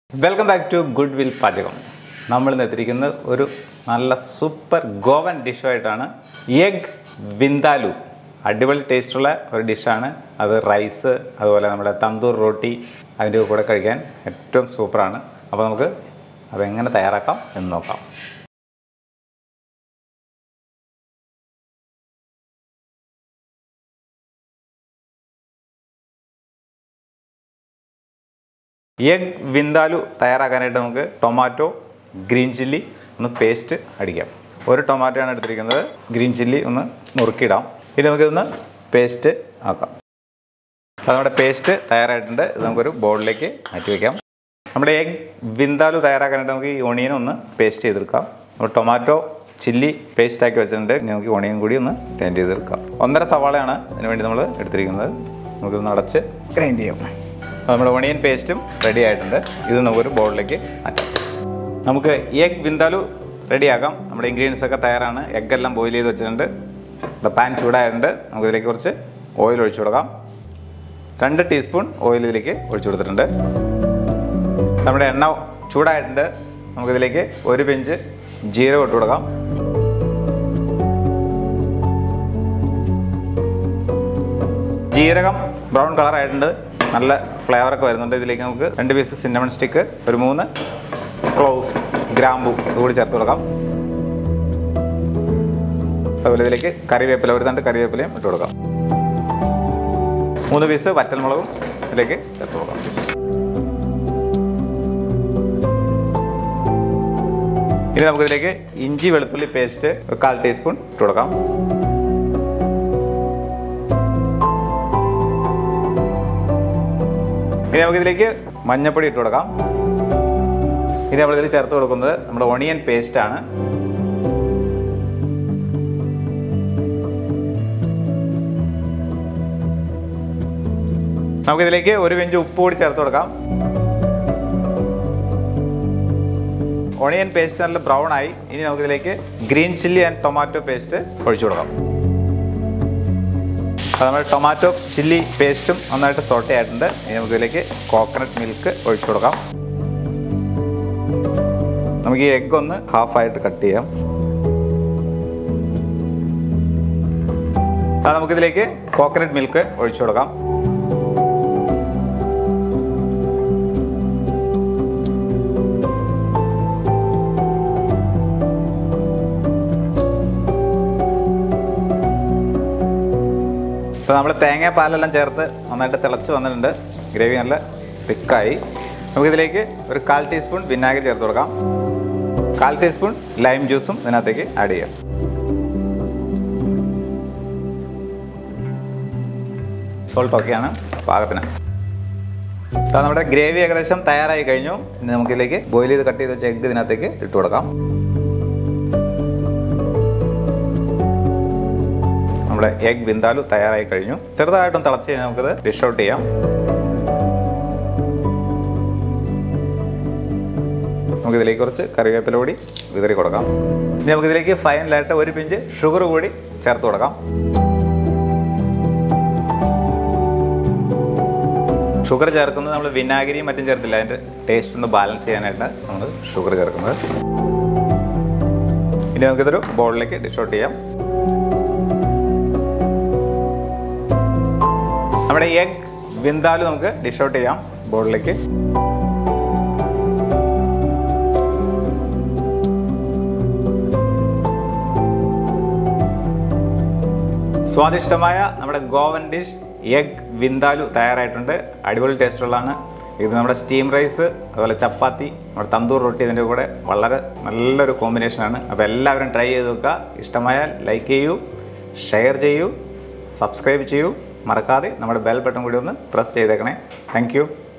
welcome back to good will പാചകം നമ്മൾ ഇന്ന് എത്തിയിരിക്കുന്നത് ഒരു നല്ല സൂപ്പർ ഗോവൻ ഡിഷുമായിട്ടാണ് എഗ് വിന്താലു അടിപൊളി ടേസ്റ്റുള്ള ഒരു ഡിഷാണ് അത് റൈസ് അതുപോലെ നമ്മുടെ തന്തൂർ റോട്ടി അതിൻ്റെ കൂടെ കഴിക്കാൻ ഏറ്റവും സൂപ്പറാണ് അപ്പോൾ നമുക്ക് അതെങ്ങനെ തയ്യാറാക്കാം എന്ന് നോക്കാം എഗ് വിന്താലു തയ്യാറാക്കാനായിട്ട് നമുക്ക് ടൊമാറ്റോ ഗ്രീൻ ചില്ലി ഒന്ന് പേസ്റ്റ് അടിക്കാം ഒരു ടൊമാറ്റോ ആണ് എടുത്തിരിക്കുന്നത് ഗ്രീൻ ചില്ലി ഒന്ന് നുറുക്കിയിടാം ഇനി നമുക്കിതൊന്ന് പേസ്റ്റ് ആക്കാം അപ്പോൾ നമ്മുടെ പേസ്റ്റ് തയ്യാറായിട്ടുണ്ട് ഇത് നമുക്കൊരു ബോളിലേക്ക് മാറ്റി വയ്ക്കാം നമ്മുടെ എഗ് വിന്താലു തയ്യാറാക്കാനായിട്ട് നമുക്ക് ഈ ഒണിയൻ ഒന്ന് പേസ്റ്റ് ചെയ്തെടുക്കാം നമ്മൾ ടൊമാറ്റോ ചില്ലി പേസ്റ്റ് ആക്കി വെച്ചിട്ടുണ്ട് ഇനി നമുക്ക് ഒണിയൻ കൂടി ഒന്ന് ഗ്രൈൻഡ് ചെയ്തെടുക്കാം ഒന്നര സവാളയാണ് ഇതിന് വേണ്ടി നമ്മൾ എടുത്തിരിക്കുന്നത് നമുക്കിതൊന്ന് അടച്ച് ഗ്രൈൻഡ് ചെയ്യാം അപ്പോൾ നമ്മുടെ ഒണിയൻ പേസ്റ്റും റെഡി ആയിട്ടുണ്ട് ഇത് നമുക്കൊരു ബൗളിലേക്ക് മാറ്റാം നമുക്ക് എഗ് വിന്താലു റെഡിയാക്കാം നമ്മുടെ ഇൻഗ്രീഡിയൻസ് ഒക്കെ തയ്യാറാണ് എഗ് എല്ലാം ബോയിൽ ചെയ്ത് വെച്ചിട്ടുണ്ട് ഇവിടെ പാൻ ചൂടായിട്ടുണ്ട് നമുക്ക് ഇതിലേക്ക് കുറച്ച് ഓയിൽ ഒഴിച്ചു കൊടുക്കാം രണ്ട് ടീസ്പൂൺ ഓയിൽ ഇതിലേക്ക് ഒഴിച്ചു കൊടുത്തിട്ടുണ്ട് നമ്മുടെ എണ്ണ ചൂടായിട്ടുണ്ട് നമുക്കിതിലേക്ക് ഒരു പിഞ്ച് ജീരകം ഇട്ട് കൊടുക്കാം ജീരകം ബ്രൗൺ കളർ ആയിട്ടുണ്ട് നല്ല ഫ്ലേവർ ഒക്കെ വരുന്നുണ്ട് ഇതിലേക്ക് നമുക്ക് രണ്ട് പീസ് സിന്നമൺ സ്റ്റിക്ക് ഒരു മൂന്ന് ക്ലോവ്സ് ഗ്രാമ്പു ഇതുകൂടി ചേർത്ത് കൊടുക്കാം അതുപോലെ ഇതിലേക്ക് കറിവേപ്പില ഒരു തണ്ട് കറിവേപ്പിലയും ഇട്ട് കൊടുക്കാം മൂന്ന് പീസ് വറ്റൽമുളകും ഇതിലേക്ക് ചേർത്ത് കൊടുക്കാം ഇനി നമുക്കിതിലേക്ക് ഇഞ്ചി വെളുത്തുള്ളി പേസ്റ്റ് ഒരു കാൽ ടീസ്പൂൺ ഇട്ട് കൊടുക്കാം ഇനി നമുക്കിതിലേക്ക് മഞ്ഞപ്പൊടി ഇട്ട് കൊടുക്കാം ഇനി നമ്മളിതിൽ ചേർത്ത് കൊടുക്കുന്നത് നമ്മുടെ ഒണിയൻ പേസ്റ്റ് ആണ് നമുക്കിതിലേക്ക് ഒരു പിഞ്ച് ഉപ്പ് കൂടി ചേർത്ത് കൊടുക്കാം ഒണിയൻ പേസ്റ്റ് നല്ല ബ്രൗൺ ആയി ഇനി നമുക്കിതിലേക്ക് green chilli and tomato paste ഒഴിച്ചു കൊടുക്കാം അപ്പോൾ നമ്മുടെ ടൊമാറ്റോ ചില്ലി പേസ്റ്റും നന്നായിട്ട് സോട്ടേ ആയിട്ടുണ്ട് ഇനി നമുക്കിതിലേക്ക് കോക്കനട്ട് മിൽക്ക് ഒഴിച്ചു കൊടുക്കാം നമുക്ക് ഈ എഗ് ഒന്ന് ഹാഫായിട്ട് കട്ട് ചെയ്യാം അത് നമുക്കിതിലേക്ക് കോക്കനട്ട് മിൽക്ക് ഒഴിച്ചു കൊടുക്കാം ഇപ്പോൾ നമ്മൾ തേങ്ങ പാലെല്ലാം ചേർത്ത് നന്നായിട്ട് തിളച്ച് വന്നിട്ടുണ്ട് ഗ്രേവി നല്ല തിക്കായി നമുക്കിതിലേക്ക് ഒരു കാൽ ടീസ്പൂൺ വിനാഗിരി ചേർത്ത് കൊടുക്കാം കാൽ ടീസ്പൂൺ ലൈം ജ്യൂസും ഇതിനകത്തേക്ക് ആഡ് ചെയ്യാം സോൾട്ട് ഓക്കെയാണ് പാകത്തിന് അപ്പോൾ നമ്മുടെ ഗ്രേവി ഏകദേശം തയ്യാറായി കഴിഞ്ഞു ഇനി നമുക്കിതിലേക്ക് ബോയിൽ ചെയ്ത് കട്ട് ചെയ്ത് വെച്ച എഗ്ഗ് ഇതിനകത്തേക്ക് ഇട്ട് കൊടുക്കാം നമ്മുടെ എഗ് ബിന്ദാലു തയ്യാറായി കഴിഞ്ഞു ചെറുതായിട്ടും തിളച്ച് കഴിഞ്ഞാൽ നമുക്കിത് ഡിഷ് ഔട്ട് ചെയ്യാം നമുക്കിതിലേക്ക് കുറച്ച് കറിവേപ്പില കൂടി വിതറി കൊടുക്കാം ഇനി നമുക്കിതിലേക്ക് ഫൈനലായിട്ട് ഒരു പിഞ്ച് ഷുഗർ കൂടി ചേർത്ത് കൊടുക്കാം ഷുഗർ ചേർക്കുന്നത് നമ്മൾ വിനാഗിരിയും മറ്റും ചേർത്തില്ല അതിൻ്റെ ടേസ്റ്റ് ഒന്ന് ബാലൻസ് ചെയ്യാനായിട്ട് നമ്മൾ ഷുഗർ ചേർക്കുന്നത് ഇനി നമുക്കിതൊരു ബൗളിലേക്ക് ഡിഷ് ഔട്ട് ചെയ്യാം നമ്മുടെ എഗ് വിന്താലു നമുക്ക് ഡിഷ് ഔട്ട് ചെയ്യാം ബോളിലേക്ക് സ്വാദിഷ്ടമായ നമ്മുടെ ഗോവൻ ഡിഷ് എഗ് വിന്താലു തയ്യാറായിട്ടുണ്ട് അടിപൊളി ടേസ്റ്റുള്ളതാണ് ഇത് നമ്മുടെ സ്റ്റീം റൈസ് അതുപോലെ ചപ്പാത്തി നമ്മുടെ തന്തൂർ റൊട്ടി ഇതിൻ്റെ കൂടെ വളരെ നല്ലൊരു കോമ്പിനേഷനാണ് അപ്പോൾ എല്ലാവരും ട്രൈ ചെയ്ത് നോക്കുക ഇഷ്ടമായാൽ ലൈക്ക് ചെയ്യൂ ഷെയർ ചെയ്യൂ സബ്സ്ക്രൈബ് ചെയ്യൂ മറക്കാതെ നമ്മുടെ ബെൽ ബട്ടൺ കൂടി ഒന്ന് പ്രസ് ചെയ്തേക്കണേ താങ്ക്